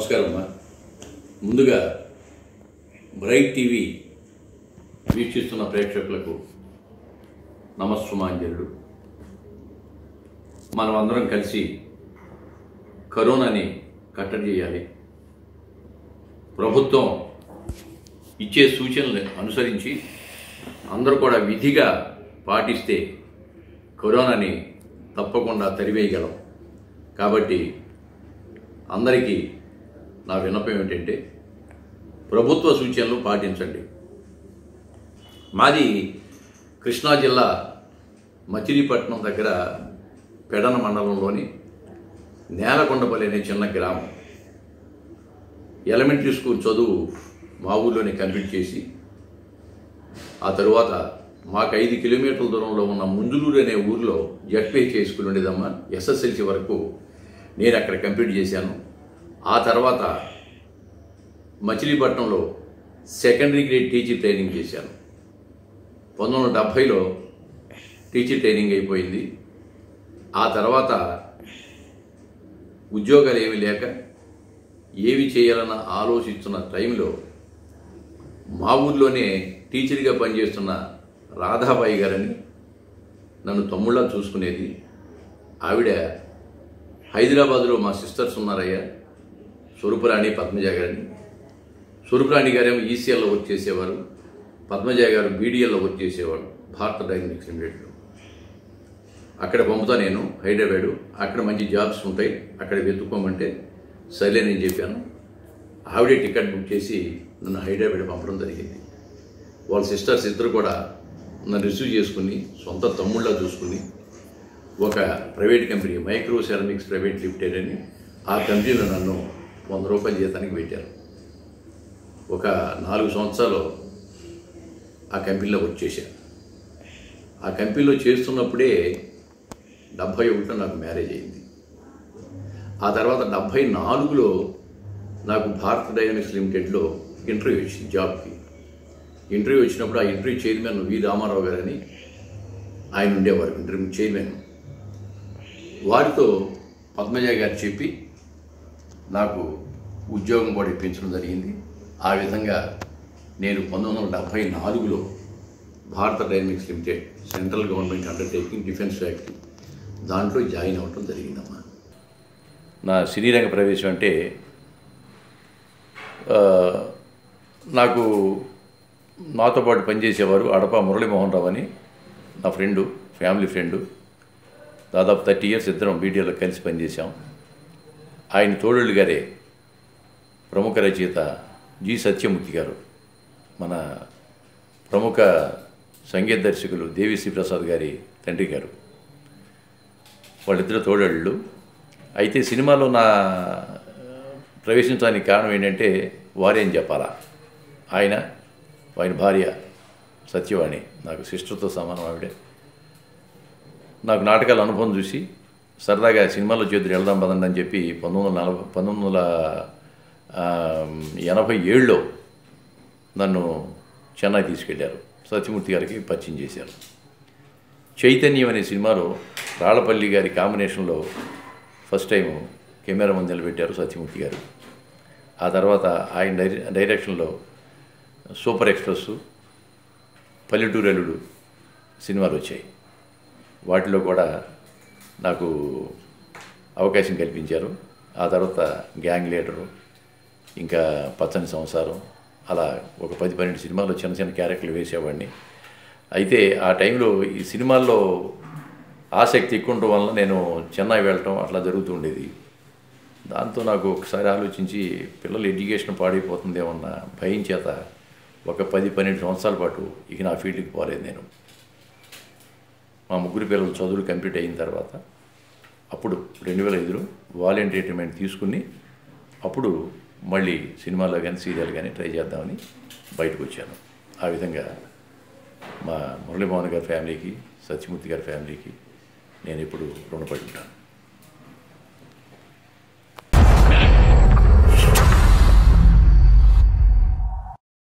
నమస్కారం అమ్మా ముందుగా బ్రైట్ టీవీ వీక్షిస్తున్న ప్రేక్షకులకు నమస్సుమాంజలుడు మనం అందరం కలిసి కరోనాని కట్టడి చేయాలి ప్రభుత్వం ఇచ్చే సూచనలు అనుసరించి అందరూ కూడా విధిగా పాటిస్తే కరోనాని తప్పకుండా తరివేయగలం కాబట్టి అందరికీ నా విన్నపం ఏమిటంటే ప్రభుత్వ సూచనలు పాటించండి మాది కృష్ణా జిల్లా మచిలీపట్నం దగ్గర పెడన మండలంలోని నేలకొండపల్లి అనే చిన్న గ్రామం ఎలిమెంటరీ స్కూల్ చదువు మా ఊళ్ళోనే కంప్లీట్ చేసి ఆ తరువాత మాకు ఐదు కిలోమీటర్ల దూరంలో ఉన్న ముందులూరు అనే ఊర్లో జడ్పీహెచ్ఏ స్కూల్ ఉండేదమ్మా ఎస్ఎస్ఎల్సి వరకు నేను అక్కడ కంప్లీట్ చేశాను ఆ తర్వాత మచిలీపట్నంలో సెకండరీ గ్రేడ్ టీచర్ ట్రైనింగ్ చేశాను పంతొమ్మిది వందల డెబ్భైలో టీచర్ ట్రైనింగ్ అయిపోయింది ఆ తర్వాత ఉద్యోగాలు ఏమీ లేక ఏమి చేయాలన్న ఆలోచిస్తున్న టైంలో మా ఊర్లోనే టీచర్గా పనిచేస్తున్న రాధాబాయి గారని నన్ను తమ్ముళ్ళ చూసుకునేది ఆవిడ హైదరాబాద్లో మా సిస్టర్స్ ఉన్నారయ్యా స్వరూపరాణి పద్మజ గారని స్వరూపరాణి గారేమో ఈసీఎల్లో వర్క్ చేసేవారు పద్మజ గారు బీడీఎల్లో వర్క్ చేసేవాడు భారత డైనమిక్స్ లిమిటెడ్లో అక్కడ పంపుతా నేను హైదరాబాదు అక్కడ మంచి జాబ్స్ ఉంటాయి అక్కడ వెతుక్కోమంటే సరే నేను చెప్పాను ఆవిడే టికెట్ బుక్ చేసి నన్ను హైదరాబాద్ పంపడం జరిగింది వాళ్ళ సిస్టర్స్ ఇద్దరు కూడా నన్ను రిసీవ్ చేసుకుని సొంత తమ్ముళ్ళ చూసుకుని ఒక private company micro ceramics private limited అని ఆ కంపెనీలో నన్ను వంద రూపాయల జీతానికి పెట్టారు ఒక నాలుగు సంవత్సరాలు ఆ కంపెనీలో వర్క్ చేశాను ఆ కంపెనీలో చేస్తున్నప్పుడే డెబ్భై ఒకటిలో నాకు మ్యారేజ్ అయింది ఆ తర్వాత డెబ్భై నాలుగులో నాకు భారత్ డైనమిక్స్ లిమిటెడ్లో ఇంటర్వ్యూ వచ్చింది జాబ్కి ఇంటర్వ్యూ వచ్చినప్పుడు ఆ ఇంటర్వ్యూ చైర్మన్ వి రామారావు గారని ఆయన ఉండేవారు ఇంటర్వ్యూ చైర్మన్ వారితో పద్మజ గారు చెప్పి నాకు ఉద్యోగం కూడా ఇప్పించడం జరిగింది ఆ విధంగా నేను పంతొమ్మిది వందల డెబ్భై నాలుగులో Bharat dynamics limited central government undertaking defence factory దాంట్లో జాయిన్ అవ్వటం జరిగిందమ్మా నా సినీరంగ ప్రవేశం అంటే ఆ, నాకు నాతో పాటు పనిచేసేవారు అడప మురళీమోహన్ రావు అని నా ఫ్రెండు ఫ్యామిలీ ఫ్రెండు దాదాపు థర్టీ ఇయర్స్ ఇద్దరం బీడీలో కలిసి పనిచేసాం ఆయన తోడళ్ళు గారే ప్రముఖ రచయిత జి సత్యమూర్తి గారు మన ప్రముఖ సంగీత దర్శకులు దేవిశ్రీ ప్రసాద్ గారి తండ్రి గారు వాళ్ళిద్దరు తోడళ్ళు అయితే సినిమాలో నా ప్రవేశించడానికి కారణం ఏంటంటే వారే అని చెప్పాలా ఆయన ఆయన భార్య సత్యవాణి నాకు సిస్టర్తో సమానం ఆవిడే నాకు నాటకాల అనుభవం చూసి సరదాగా సినిమాలో చేతులు వెళ్దాం పదండి అని చెప్పి పంతొమ్మిది వందల నలభై పంతొమ్మిది వందల ఆ, ఎనభై ఏడులో నన్ను చెన్నై తీసుకెళ్లారు సత్యమూర్తి గారికి పరిచయం చేశారు చైతన్యం అనే సినిమాలో రాళ్ళపల్లి గారి కాంబినేషన్లో ఫస్ట్ టైం కెమెరా ముందు నిలబెట్టారు సత్యమూర్తి గారు ఆ తర్వాత ఆయన డైరె డైరెక్షన్లో సూపర్ ఎక్స్ప్రెస్ పల్లెటూరు అల్లుడు సినిమాలు వచ్చాయి వాటిలో కూడా నాకు అవకాశం కల్పించారు ఆ తర్వాత గ్యాంగ్ లీడరు ఇంకా పచ్చని సంసారం అలా ఒక పది పన్నెండు సినిమాల్లో చిన్న చిన్న క్యారెక్టర్లు వేసేవాడిని అయితే ఆ టైంలో ఈ సినిమాల్లో ఆసక్తి ఎక్కువ ఉండటం వల్ల నేను చెన్నై వెళ్ళటం అట్లా జరుగుతూ ఉండేది దాంతో నాకు ఒకసారి ఆలోచించి పిల్లల ఎడ్యుకేషన్ పాడైపోతుందేమన్న భయం చేత ఒక పది పన్నెండు సంవత్సరాల పాటు ఇక నా ఫీల్డ్కి పోలేదు నేను మా ముగ్గురు పిల్లలు చదువులు కంప్లీట్ అయిన తర్వాత అప్పుడు రెండు వేల ఐదులో వాలంటీర్ రిటైర్మెంట్ తీసుకుని అప్పుడు మళ్ళీ సినిమాలో కానీ సీరియల్ కానీ ట్రై చేద్దామని బయటకు వచ్చాను ఆ విధంగా మా మురళీమోహన్ గారి ఫ్యామిలీకి సత్యమూర్తి గారి ఫ్యామిలీకి నేను ఇప్పుడు రుణపడి ఉంటాను